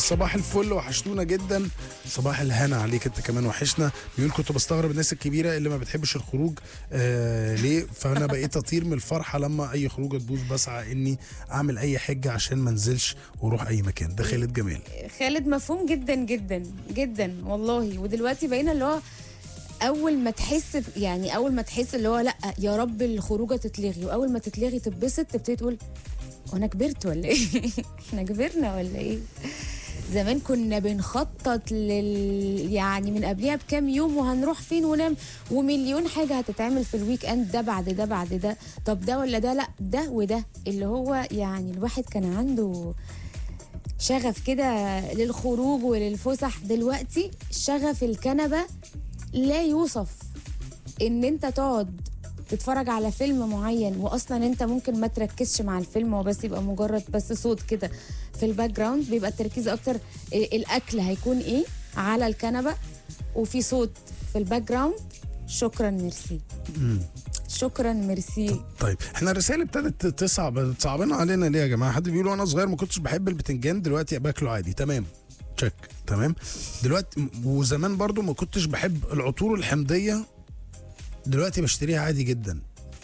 صباح الفل وحشتونا جدا صباح الهنا عليك انت كمان وحشنا بيقول كنت بستغرب الناس الكبيره اللي ما بتحبش الخروج آه ليه فانا بقيت اطير من الفرحه لما اي خروجه تبوظ بسعى اني اعمل اي حجه عشان ما انزلش واروح اي مكان ده خالد جمال خالد مفهوم جدا جدا جدا والله ودلوقتي بقينا اللي هو اول ما تحس يعني اول ما تحس اللي هو لا يا رب الخروجه تتلغي واول ما تتلغي تتبسط تبتدي تقول وانا كبرت ولا ايه احنا كبرنا ولا ايه زمان كنا بنخطط لل يعني من قبلها بكام يوم وهنروح فين ونام ومليون حاجه هتتعمل في الويك اند ده بعد ده بعد ده طب ده ولا ده لا ده وده اللي هو يعني الواحد كان عنده شغف كده للخروج وللفسح دلوقتي شغف الكنبه لا يوصف ان انت تقعد تتفرج على فيلم معين واصلا انت ممكن ما تركزش مع الفيلم وبس يبقى مجرد بس صوت كده في الباك جراوند بيبقى التركيز اكتر ال- الاكل هيكون ايه على الكنبه وفي صوت في الباك جراوند شكرا ميرسي شكرا ميرسي طيب احنا الرسائل ابتدت تصعب تصعبنا علينا ليه يا جماعه حد بيقول وانا صغير ما كنتش بحب البتنجان دلوقتي باكله عادي تمام تشيك تمام دلوقتي وزمان برضو ما كنتش بحب العطور الحمضيه دلوقتي بشتريها عادي جدا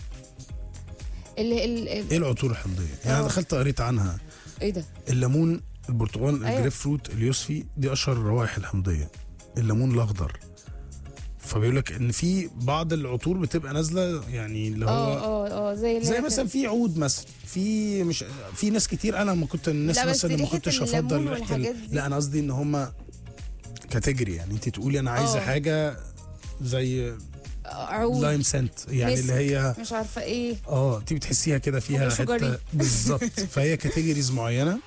ال ال ايه العطور الحمضيه يعني اه. أنا دخلت قريت عنها ايه ده الليمون البرتقال أيوة. الجريب فروت اليوسفي دي اشهر الروائح الحمضيه الليمون الاخضر فبيقول لك ان في بعض العطور بتبقى نازله يعني اللي هو اه اه اه زي زي اللي- مثلا في عود مثلا في مش في ناس كتير انا ما كنت الناس لا، بس مثلا اللي ما ريحة كنتش الليمون افضل ريحه والحاجات ال- دي. لا انا قصدي ان هم كاتيجوري يعني انت تقولي انا عايزه اه. حاجه زي عود لايم سنت يعني مسك. اللي هي مش عارفه ايه اه انت بتحسيها كده فيها حاجة حته شجري. بالظبط فهي كاتيجوريز معينه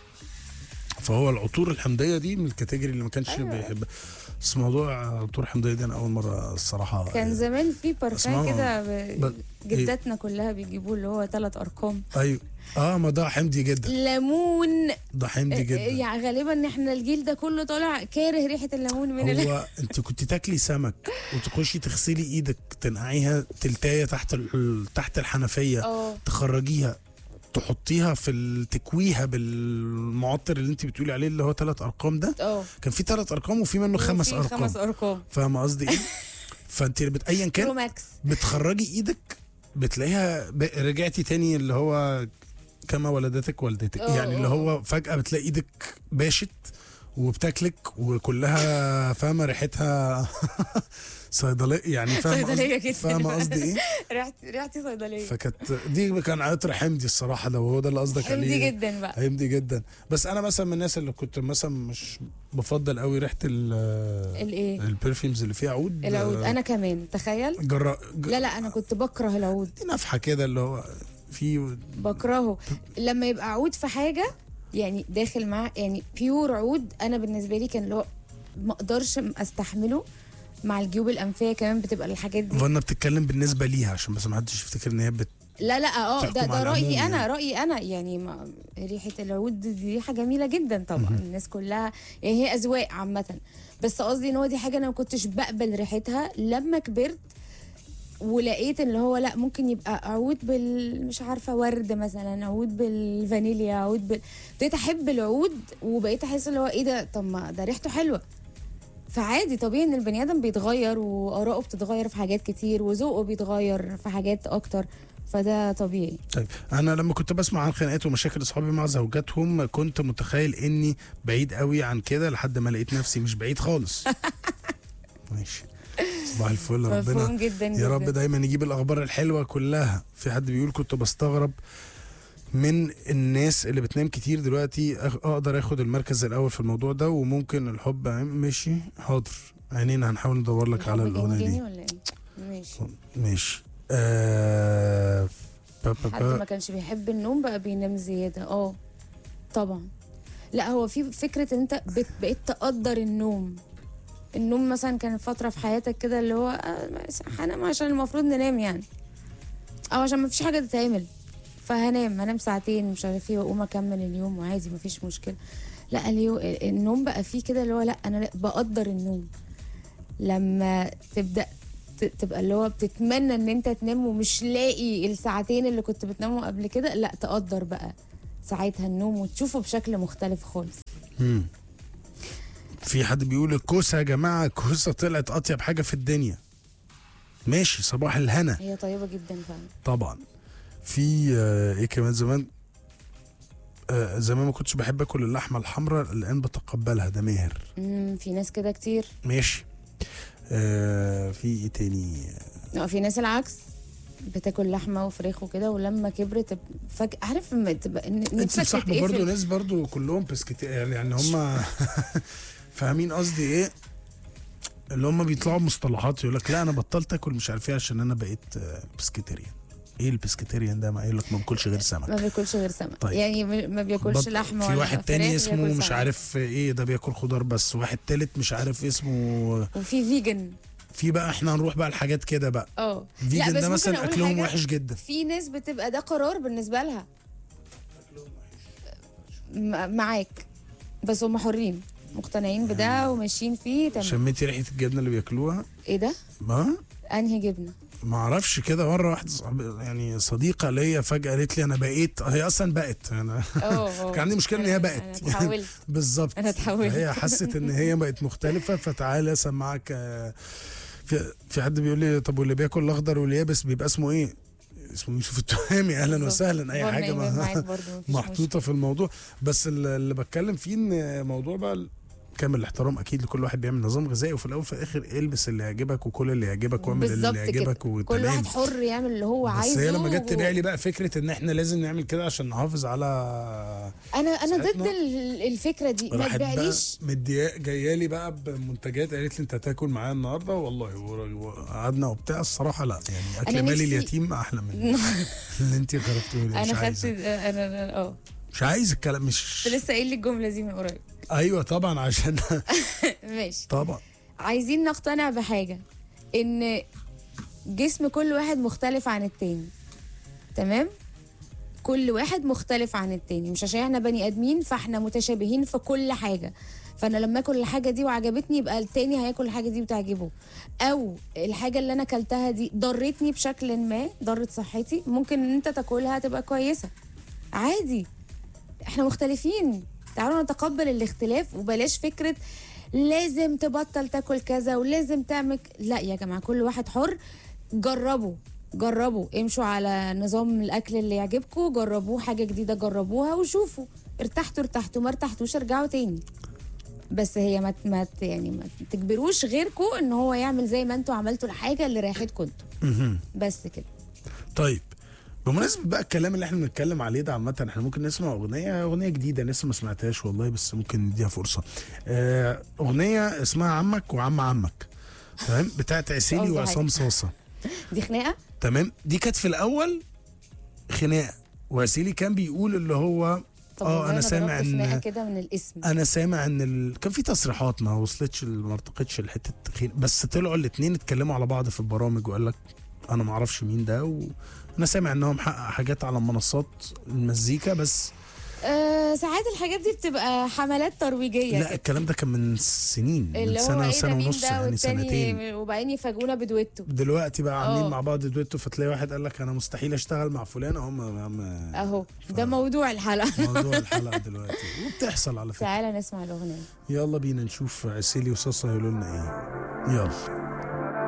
فهو العطور الحمضيه دي من الكاتيجوري اللي ما كانش أيوة. بيحب بس موضوع عطور حمضيه دي انا اول مره الصراحه كان زمان في بارفان اسمعوا. كده ب- ب- جداتنا كلها بيجيبوه اللي هو ثلاث ارقام ايوه اه ما ده حمضي جدا ليمون ده حمضي جدا يعني غالبا احنا الجيل ده كله طالع كاره ريحه الليمون من ال... هو انت كنت تاكلي سمك وتخشي تغسلي ايدك تنقعيها تلتايه تحت ال- تحت الحنفيه اه تخرجيها تحطيها في ال- تكويها بالمعطر اللي انت بتقولي عليه اللي هو ثلاث ارقام ده اه كان في ثلاث ارقام وفي منه خمس وفي ارقام خمس ارقام فاهمه قصدي ايه فانت بت... ايا برو كان ماكس بتخرجي ايدك بتلاقيها ب... رجعتي تاني اللي هو كما ولدتك والدتك اه، يعني اللي اه. هو فجأة بتلاقي ايدك باشت وبتاكلك وكلها فاهمة ريحتها صيدلية يعني فاهمة صيدلية قصدي كده. فاهمة قصدي ايه ريحتي ريحتي صيدليه فكانت دي كان عطر حمدي الصراحة لو هو ده اللي قصدك عليه حمدي جدا بقى حمدي جدا بس انا مثلا من الناس اللي كنت مثلا مش بفضل قوي ريحة ال الايه البرفيومز اللي فيها عود العود آه، انا كمان تخيل جرا... ج... لا لا انا كنت بكره العود نفحه كده اللي هو في بكرهه لما يبقى عود في حاجه يعني داخل مع يعني بيور عود انا بالنسبه لي كان اللي هو ما اقدرش استحمله مع الجيوب الانفيه كمان بتبقى الحاجات دي فانا بتتكلم بالنسبه ليها عشان بس ما حدش يفتكر ان هي بت... لا لا اه تحكم ده ده على رايي العموم انا يعني. رايي انا يعني ما ريحه العود دي ريحه جميله جدا طبعا الناس كلها يعني هي اذواق عامه بس قصدي ان هو دي حاجه انا ما كنتش بقبل ريحتها لما كبرت ولقيت اللي هو لا ممكن يبقى عود بال مش عارفه ورد مثلا عود بالفانيليا عود بال ابتديت احب العود وبقيت احس اللي هو ايه ده طب ما ده ريحته حلوه فعادي طبيعي ان البني ادم بيتغير واراءه بتتغير في حاجات كتير وذوقه بيتغير في حاجات اكتر فده طبيعي طيب انا لما كنت بسمع عن خناقات ومشاكل اصحابي مع زوجاتهم كنت متخيل اني بعيد قوي عن كده لحد ما لقيت نفسي مش بعيد خالص ماشي صباح الفل مفهوم ربنا جدا يا رب جدا. دايما يجيب الاخبار الحلوه كلها في حد بيقول كنت بستغرب من الناس اللي بتنام كتير دلوقتي أخ- اقدر اخد المركز الاول في الموضوع ده وممكن الحب ماشي حاضر عينينا هنحاول ندور لك على الحب الاغنيه جنجاني دي ولا ايه؟ ماشي ماشي آه... با با حد با. ما كانش بيحب النوم بقى بينام زياده اه طبعا لا هو في فكره ان انت بت- بقيت تقدر النوم النوم مثلا كان فتره في حياتك كده اللي هو آه، هنام عشان المفروض ننام يعني او عشان ما فيش حاجه تتعمل فهنام هنام ساعتين مش عارف ايه واقوم اكمل اليوم وعادي ما فيش مشكله لا اليو النوم بقى فيه كده اللي هو لا انا لا- بقدر النوم لما تبدا ت- تبقى اللي هو بتتمنى ان انت تنام ومش لاقي الساعتين اللي كنت بتناموا قبل كده لا تقدر بقى ساعتها النوم وتشوفه بشكل مختلف خالص مم. في حد بيقول الكوسه يا جماعه الكوسه طلعت اطيب حاجه في الدنيا ماشي صباح الهنا هي طيبه جدا فعلا طبعا في آه، ايه كمان زمان آه، زمان ما كنتش بحب اكل اللحمه الحمراء الان بتقبلها ده ماهر مم، في ناس كده كتير ماشي آه في ايه تاني اه في ناس العكس بتاكل لحمه وفراخ وكده ولما كبرت تب- فجاه عارف لما تبقى إن- انت نفسك مصاحبه برضو تتقفل ناس برضو كلهم بسكت يعني يعني هم فاهمين قصدي ايه اللي هم بيطلعوا مصطلحات يقول لك لا انا بطلت اكل مش عارف ايه عشان انا بقيت آه، بسكيتيريان ايه البسكيتيريان ده ما يقول لك ما باكلش غير سمك ما بياكلش غير سمك طيب. يعني م- ما بياكلش بط- لحمه في ولا واحد تاني فراخ، اسمه بياكل مش سمك. عارف ايه ده بياكل خضار بس واحد تالت مش عارف اسمه وفي فيجن في بقى احنا هنروح بقى الحاجات كده بقى اه لا، فيجن بس ده ممكن مثلا أقول اكلهم حاجة. وحش جدا في ناس بتبقى ده قرار بالنسبه لها م- معاك بس هم حرين مقتنعين بده وماشيين فيه تمام شميتي ريحه الجبنه اللي بياكلوها ايه ده ما انهي جبنه ما اعرفش كده مره واحده صاحب- يعني صديقه ليا فجاه قالت لي انا بقيت هي اصلا بقت انا اه اه. كان عندي مشكله ان هي انا بقت اتحولت بالظبط أنا اتحولت. هي حست ان هي بقت مختلفه فتعالى اسمعك آه، في في حد بيقول لي طب واللي بياكل الاخضر واليابس بيبقى اسمه ايه؟ اسمه يوسف التهامي اهلا بالظبط. وسهلا اي برضه حاجه نايمة معاك ما برضه، مفيش محطوطه في الموضوع بس اللي اللي بتكلم فيه ان موضوع بقى كامل الاحترام اكيد لكل واحد بيعمل نظام غذائي وفي الاول وفي الاخر البس اللي يعجبك وكل اللي يعجبك واعمل اللي بالظبط كده يعجبك كل وتمام واحد حر يعمل اللي هو بس عايزه هي لما جت و- تبيع لي بقى فكره ان احنا لازم نعمل كده عشان نحافظ على انا انا ضد صحتنا. ال- الفكره دي ما راحت بقى تبيعليش مديا جايه لي بقى بمنتجات قالت لي انت هتاكل معايا النهارده والله و- وقعدنا وبتاع الصراحه لا يعني اكل أنا مالي نفسي- اليتيم احلى من اللي انت خربته لي مش انا خدت عايز انا أنا- اه مش عايز الكلام مش كنت لسه قايل لي الجمله دي من قريب ايوه طبعا عشان ماشي طبعا عايزين نقتنع بحاجه ان جسم كل واحد مختلف عن التاني تمام كل واحد مختلف عن التاني مش عشان احنا بني ادمين فاحنا متشابهين في كل حاجه فانا لما اكل الحاجه دي وعجبتني يبقى التاني هياكل الحاجه دي وتعجبه او الحاجه اللي انا اكلتها دي ضرتني بشكل ما ضرت صحتي ممكن ان انت تاكلها تبقى كويسه عادي احنا مختلفين تعالوا نتقبل الاختلاف وبلاش فكره لازم تبطل تاكل كذا ولازم تعمل ك- لا يا جماعه كل واحد حر جربوا جربوا امشوا على نظام الاكل اللي يعجبكم جربوه حاجه جديده جربوها وشوفوا ارتحتوا ارتحتوا ما ارتحتوش ارجعوا تاني بس هي ما ت- ما ت- يعني ما تجبروش غيركم ان هو يعمل زي ما انتوا عملتوا الحاجه اللي ريحتكم انتوا مهم. بس كده طيب بمناسبة بقى الكلام اللي احنا بنتكلم عليه ده عامة احنا ممكن نسمع أغنية أغنية جديدة لسه ما سمعتهاش والله بس ممكن نديها فرصة آه، أغنية اسمها عمك وعم عمك تمام بتاعت عسيلي قصده وعصام صاصة دي خناقه تمام دي كانت في الأول خناقة وعسيلي كان بيقول اللي هو طب اه والله انا سامع ضربت خناقه ان كده من الاسم انا سامع ان ال... كان في تصريحات ما وصلتش ما ارتقتش لحته خين بس طلعوا الاثنين اتكلموا على بعض في البرامج وقال لك انا ما اعرفش مين ده وانا سامع ان هو محقق حاجات على منصات المزيكا بس آه ساعات الحاجات دي بتبقى حملات ترويجيه لا كده. الكلام ده كان من سنين من اللي هو سنه ايه سنه ده مين ونص ده يعني سنتين والتاني وبعدين يفاجئونا بدويتو دلوقتي بقى عاملين اه. مع بعض دويتو فتلاقي واحد قال لك انا مستحيل اشتغل مع فلان هم يا عم اهو ده موضوع الحلقه موضوع الحلقه دلوقتي وبتحصل على فكره تعالى نسمع الاغنيه يلا بينا نشوف عسيلي وصاصه هيقولوا لنا ايه يلا